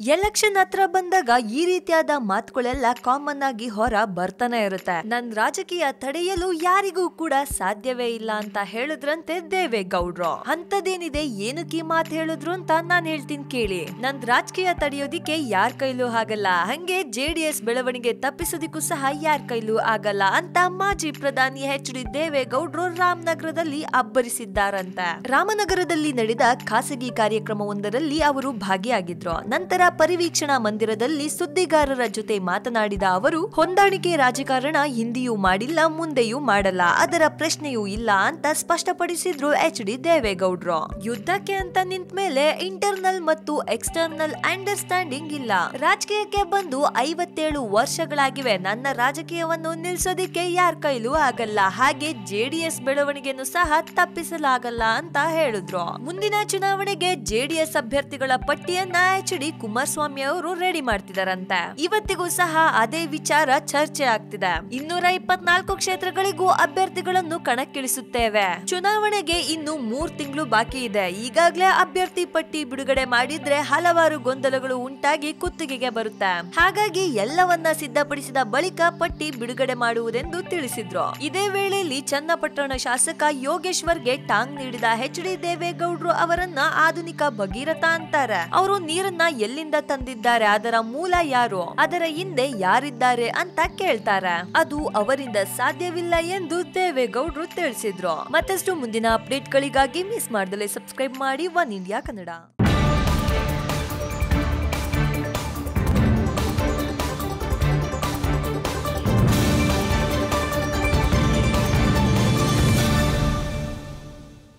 election ಹತ್ರ ಬಂದಾಗ ಈ ರೀತಿಯಾದ ಮಾತುಗಳೆಲ್ಲ ಕಾಮನ್ ಆಗಿ ಹೊರ ಬರ್ತಾನೆ ಇರುತ್ತೆ ನನ್ ರಾಜಕೀಯ ತಡೆಯಲು ಯಾರಿಗೂ ಕೂಡ ಸಾಧ್ಯವೇ ಇಲ್ಲ ಅಂತ ಹೇಳಿದ್ರಂತೆ ದೇವೇಗೌಡ್ರು ಅಂತದೇನಿದೆ ಏನಕ್ಕೆ ಈ ಮಾತು ಹೇಳಿದ್ರು ಅಂತ ನಾನ್ ಹೇಳ್ತೀನಿ ಕೇಳಿ ನನ್ ರಾಜಕೀಯ ತಡೆಯೋದಿಕ್ಕೆ ಯಾರ್ ಕೈಲೂ ಆಗಲ್ಲ ಹಂಗೆ ಜೆಡಿಎಸ್ ಬೆಳವಣಿಗೆ ತಪ್ಪಿಸೋದಿಕ್ಕೂ ಸಹ ಯಾರ್ ಕೈಲೂ ಆಗಲ್ಲ ಅಂತ ಮಾಜಿ ಪ್ರಧಾನಿ ಎಚ್ ಡಿ ದೇವೇಗೌಡ್ರು ರಾಮನಗರದಲ್ಲಿ ಅಬ್ಬರಿಸಿದ್ದಾರಂತೆ ರಾಮನಗರದಲ್ಲಿ ನಡೆದ ಖಾಸಗಿ ಕಾರ್ಯಕ್ರಮವೊಂದರಲ್ಲಿ ಅವರು ಭಾಗಿಯಾಗಿದ್ರು ನಂತರ ಪರಿವೀಕ್ಷಣಾ ಮಂದಿರದಲ್ಲಿ ಸುದ್ದಿಗಾರರ ಜೊತೆ ಮಾತನಾಡಿದ ಅವರು ಹೊಂದಾಣಿಕೆ ರಾಜಕಾರಣ ಹಿಂದಿಯೂ ಮಾಡಿಲ್ಲ ಮುಂದೆಯೂ ಮಾಡಲ್ಲ ಅದರ ಪ್ರಶ್ನೆಯೂ ಇಲ್ಲ ಅಂತ ಸ್ಪಷ್ಟಪಡಿಸಿದ್ರು ಎಚ್ ಡಿ ದೇವೇಗೌಡ್ರು ಯುದ್ಧಕ್ಕೆ ಅಂತ ನಿಂತ ಮೇಲೆ ಇಂಟರ್ನಲ್ ಮತ್ತು ಎಕ್ಸ್ಟರ್ನಲ್ ಅಂಡರ್ಸ್ಟ್ಯಾಂಡಿಂಗ್ ಇಲ್ಲ ರಾಜಕೀಯಕ್ಕೆ ಬಂದು ಐವತ್ತೇಳು ವರ್ಷಗಳಾಗಿವೆ ನನ್ನ ರಾಜಕೀಯವನ್ನು ನಿಲ್ಸೋದಿಕ್ಕೆ ಯಾರ ಕೈಲೂ ಆಗಲ್ಲ ಹಾಗೆ ಜೆಡಿಎಸ್ ಬೆಳವಣಿಗೆಯನ್ನು ಸಹ ತಪ್ಪಿಸಲಾಗಲ್ಲ ಅಂತ ಹೇಳಿದ್ರು ಮುಂದಿನ ಚುನಾವಣೆಗೆ ಜೆಡಿಎಸ್ ಅಭ್ಯರ್ಥಿಗಳ ಪಟ್ಟಿಯನ್ನ ಎಚ್ ಡಿ ಕುಮಾರಸ್ವಾಮಿ ಅವರು ರೆಡಿ ಮಾಡ್ತಿದಾರಂತೆ ಇವತ್ತಿಗೂ ಸಹ ಅದೇ ವಿಚಾರ ಚರ್ಚೆ ಆಗ್ತಿದೆ ಇನ್ನೂರ ಇಪ್ಪತ್ನಾಲ್ಕು ಕ್ಷೇತ್ರಗಳಿಗೂ ಅಭ್ಯರ್ಥಿಗಳನ್ನು ಕಣಕ್ಕಿಳಿಸುತ್ತೇವೆ ಚುನಾವಣೆಗೆ ಇನ್ನು ಮೂರ್ ತಿಂಗಳು ಬಾಕಿ ಇದೆ ಈಗಾಗಲೇ ಅಭ್ಯರ್ಥಿ ಪಟ್ಟಿ ಬಿಡುಗಡೆ ಮಾಡಿದ್ರೆ ಹಲವಾರು ಗೊಂದಲಗಳು ಉಂಟಾಗಿ ಕುತ್ತಿಗೆಗೆ ಬರುತ್ತೆ ಹಾಗಾಗಿ ಎಲ್ಲವನ್ನ ಸಿದ್ಧಪಡಿಸಿದ ಬಳಿಕ ಪಟ್ಟಿ ಬಿಡುಗಡೆ ಮಾಡುವುದೆಂದು ತಿಳಿಸಿದ್ರು ಇದೇ ವೇಳೆಯಲ್ಲಿ ಚನ್ನಪಟ್ಟಣ ಶಾಸಕ ಯೋಗೇಶ್ವರ್ಗೆ ಟಾಂಗ್ ನೀಡಿದ ಎಚ್ ಡಿ ದೇವೇಗೌಡ್ರು ಅವರನ್ನ ಆಧುನಿಕ ಭಗೀರಥ ಅಂತಾರೆ ಅವರು ನೀರನ್ನ ಎಲ್ಲಿಂದ ತಂದಿದ್ದಾರೆ ಅದರ ಮೂಲ ಯಾರು ಅದರ ಹಿಂದೆ ಯಾರಿದ್ದಾರೆ ಅಂತ ಕೇಳ್ತಾರೆ ಅದು ಅವರಿಂದ ಸಾಧ್ಯವಿಲ್ಲ ಎಂದು ದೇವೇಗೌಡ್ರು ತಿಳಿಸಿದ್ರು ಮತ್ತಷ್ಟು ಮುಂದಿನ ಅಪ್ಡೇಟ್ಗಳಿಗಾಗಿ ಮಿಸ್ ಮಾಡ್ದಲೆ ಸಬ್ಸ್ಕ್ರೈಬ್ ಮಾಡಿ ಒನ್ ಇಂಡಿಯಾ ಕನ್ನಡ